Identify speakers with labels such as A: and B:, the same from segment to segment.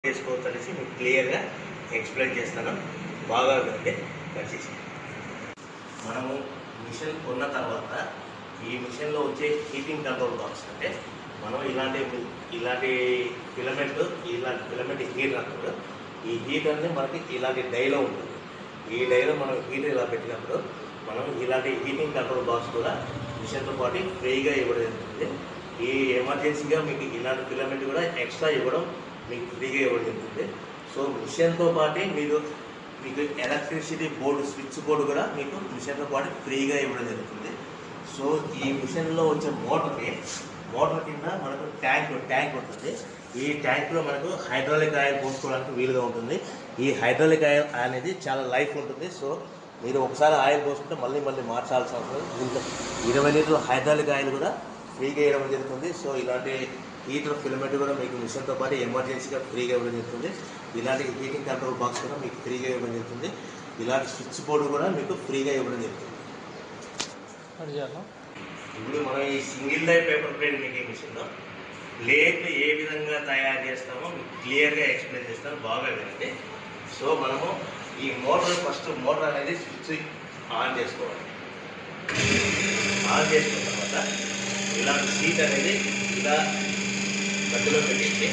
A: చేసుకోవచ్చు అనేసి మీకు క్లియర్గా ఎక్స్ప్లెయిన్ చేస్తాను బాగా వినండి దయచేసి మనము మిషన్ కొన్న తర్వాత ఈ మిషన్లో వచ్చే హీటింగ్ కంట్రోల్ బాక్స్ అంటే మనం ఇలాంటి ఇలాంటి ఫిలమెంట్ ఇలాంటి ఫిలమెంట్ హీటర్ అంటారు ఈ హీటర్ అనేది మనకి ఇలాంటి డైలో ఉంటుంది ఈ డైలో మనం హీటర్ ఇలా పెట్టినప్పుడు మనం ఇలాంటి హీటింగ్ కంట్రోల్ బాక్స్ కూడా మిషన్తో పాటు ఫ్రీగా ఇవ్వడం జరుగుతుంది ఈ ఎమర్జెన్సీగా మీకు ఇలాంటి ఫిలమెంట్ కూడా ఎక్స్ట్రా ఇవ్వడం మీకు ఫ్రీగా ఇవ్వడం జరుగుతుంది సో మిషన్తో పాటే మీరు మీకు ఎలక్ట్రిసిటీ బోర్డు స్విచ్ బోర్డు కూడా మీకు మిషన్తో పాటు ఫ్రీగా ఇవ్వడం జరుగుతుంది సో ఈ మిషన్లో వచ్చే మోటార్కి మోటార్ కింద మనకు ట్యాంక్ ట్యాంక్ ఉంటుంది ఈ ట్యాంక్లో మనకు హైడ్రాలిక్ ఆయిల్ పోసుకోవడానికి వీలుగా ఉంటుంది ఈ హైడ్రాలిక్ ఆయిల్ అనేది చాలా లైఫ్ ఉంటుంది సో మీరు ఒకసారి ఆయిల్ పోసుకుంటే మళ్ళీ మళ్ళీ మార్చాల్సిన అవసరం లేదు. దీంట్లో ఇరవై లీటర్ల హైడ్రాలిక్ ఆయిల్ కూడా ఫ్రీగా ఇవ్వడం జరుగుతుంది సో ఇలాంటి హీటర్ ఫిలమెంట్ కూడా మీకు మిషన్తో పాటు ఎమర్జెన్సీగా ఫ్రీగా ఇవ్వడం జరుగుతుంది ఇలాంటి హీటింగ్ కంట్రోల్ బాక్స్ కూడా మీకు ఫ్రీగా ఇవ్వడం జరుగుతుంది ఇలాంటి స్విచ్ బోర్డు కూడా మీకు ఫ్రీగా ఇవ్వడం జరుగుతుంది
B: అది చేయాలా
A: ఇప్పుడు మనం ఈ single life paper plate making మిషన్లో ప్లేట్ ఏ విధంగా తయారు చేస్తామో మీకు క్లియర్గా ఎక్స్ప్లెయిన్ చేస్తాను బాగా వినండి సో మనము ఈ మోటార్ ఫస్ట్ మోటార్ అనేది స్విచ్ ఆన్ చేసుకోవాలి ఆన్ చేసుకున్న తర్వాత ఇలాంటి సీట్ అనేది ఇలా మధ్యలో పెట్టేసి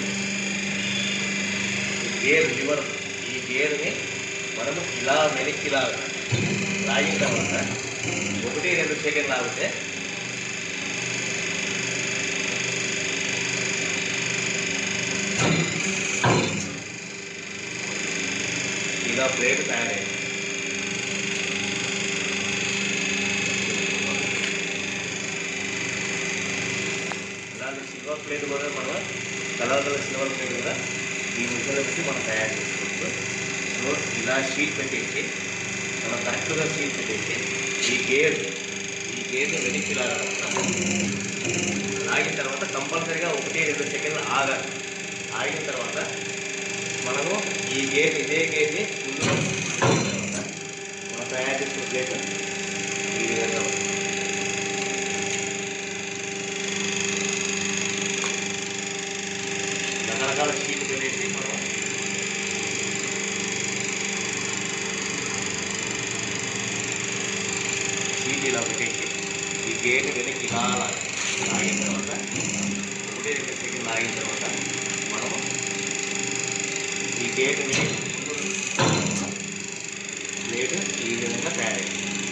A: ఈ గేర్ లివర్ ఈ గేర్ని మనము ఇలా వెనక్కి ఇలా లాగిన తర్వాత ఒకటి రెండు సెకండ్ లాగితే ఇలా ప్లేట్ తయారైంది ఇలాంటి సిల్వర్ ప్లేట్ కూడా మనం కలర్ కలర్ సిల్వర్ ప్లేట్ కూడా ఈ మిషన్లో పెట్టి మనం తయారు చేసుకోవచ్చు సో ఇలా షీట్ పెట్టేసి మనం కరెక్ట్గా షీట్ పెట్టేసి ఈ గేర్ ఈ గేర్ని వెనక్కి లాగాలన్నమాట లాగిన తర్వాత కంపల్సరీగా ఒకటి రెండు సెకండ్లు ఆగాలి ఆగిన తర్వాత మనము ఈ గేట్ ఇదే గేట్ని ఫుల్గా తర్వాత మనం తయారు చేసుకున్న ప్లేట్ ఈ విధంగా ఉంటుంది. రకరకాల షీట్ పెట్టేసి మనం షీట్ ఇలా పెట్టేసి ఈ గేట్ వెనక్కి ఇలా లాగాలి. లాగిన తర్వాత ఒకటి రెండు సెకండ్ లాగిన తర్వాత మనము ఈ గేట్ ప్లేట్ ఈ విధంగా తయారైంది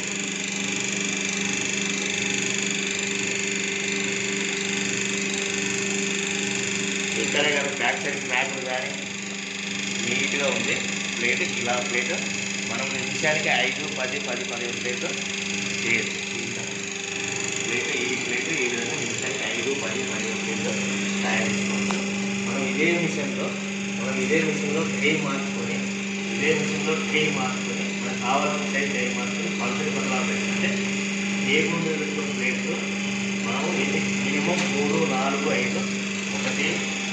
A: ఇక్కడే కానీ బ్యాక్ సైడ్ స్నాప్ కానీ నీట్గా ఉంది ప్లేట్ ఇలా ప్లేట్ మనం నిమిషానికి ఐదు పది పది పదిహేను ప్లేట్ చేయొచ్చు ప్లేట్ ఈ ప్లేట్ ఈ విధంగా నిమిషానికి ఐదు పది పదిహేను ప్లేట్ తయారు చేసుకోవచ్చు మనం ఇదే మిషన్లో మనం ఇదే మిషన్లో ట్రే మార్చుకొని ఇదే మిషన్లో ట్రే మార్చుకొని మనకు కావాల్సిన సైజ్ ట్రే మార్చుకొని పల్సరి బదలాలు పెట్టంటే టేబుల్ మీద పెట్టుకున్న ప్లేట్లు మనము ఇది మినిమం మూడు నాలుగు ఐదు ఒకటి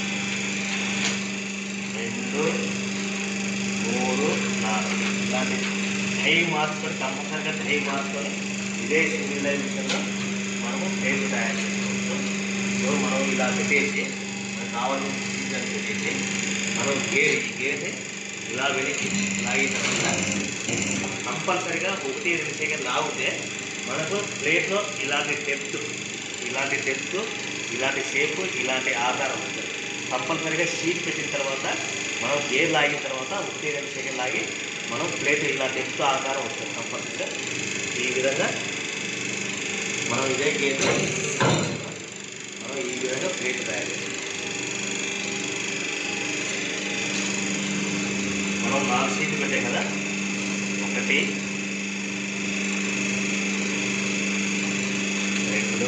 A: రెండు మూడు నాలుగు ఇలాంటి టై మార్చుకొని కంపల్సరిగా టై మార్చుకొని ఇదే సింగిల్ లైన్ మిషన్లో మనము ప్లేట్లు తయారు చేసుకోవచ్చు సో మనం ఇలా పెట్టేసి మనకు కావాల్సిన సీజన్ పెట్టేసి మనం గేర్ ఈ గేర్ని ఇలా వెనక్కి లాగిన తర్వాత కంపల్సరిగా ఒకటి రెండు సెకండ్ లాగితే మనకు ప్లేట్లో ఇలాంటి డెప్త్ ఇలాంటి డెప్త్ ఇలాంటి షేప్ ఇలాంటి ఆకారం ఉంటుంది కంపల్సరిగా షీట్ పెట్టిన తర్వాత మనం గేర్ లాగిన తర్వాత ఒకటి రెండు సెకండ్ లాగి మనం ప్లేట్ ఇలా డెప్త్ ఆకారం వస్తుంది కంపల్సరిగా ఈ విధంగా మనం ఇదే గేర్ మనం ఈ విధంగా ప్లేట్ తయారు చేస్తాం మనం నాలుగు సీట్లు పెట్టాం కదా ఒకటి రెండు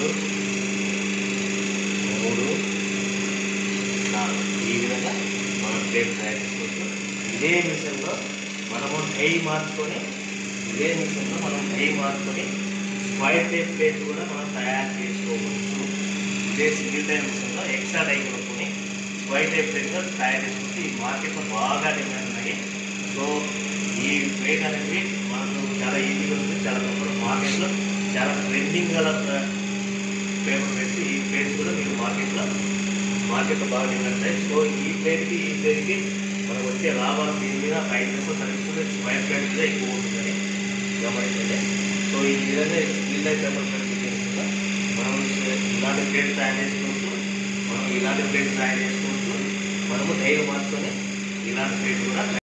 A: మూడు నాలుగు ఈ విధంగా మనం ప్లేట్ తయారు చేసుకోవచ్చు ఇదే మిషన్లో మనము డై మార్చుకొని ఇదే మిషన్లో మనం డై మార్చుకొని స్క్వైర్ టైప్ ప్లేట్ కూడా మనం తయారు చేసుకోవచ్చు ఇదే సింగిల్ టైం మిషన్లో ఎక్స్ట్రా డై కొనుక్కొని స్క్వైర్ టైప్ ప్లేట్ కూడా తయారు చేసుకుంటే ఈ మార్కెట్లో బాగా డిమాండ్ ఉన్నాయి సో ఈ ప్లేట్ అనేది మనకు చాలా ఈజీగా ఉంది చాలా తక్కువ మార్కెట్లో చాలా ట్రెండింగ్ గల పేపర్ ప్లేట్స్ ఈ ప్లేట్స్ కూడా మీకు మార్కెట్లో మార్కెట్లో బాగా డిమాండ్ ఉంటాయి సో ఈ ప్లేట్కి ఈ ప్లేట్కి వచ్చే లాభాలు దీని మీద ఒక ఐదు నిమిషాలు తగ్గిస్తుంది స్క్వేర్ ప్లేట్ మీద ఎక్కువ ఉంటుందని గమనించండి సో ఈ విధంగా స్టీల్ లైఫ్ పేపర్ ప్లేట్ కూడా మనం ఇలాంటి ప్లేట్ తయారు చేసుకోవచ్చు మనం ఇలాంటి ప్లేట్ తయారు చేసుకోవచ్చు మనము డైరీ మార్చుకొని ఇలాంటి ప్లేట్ కూడా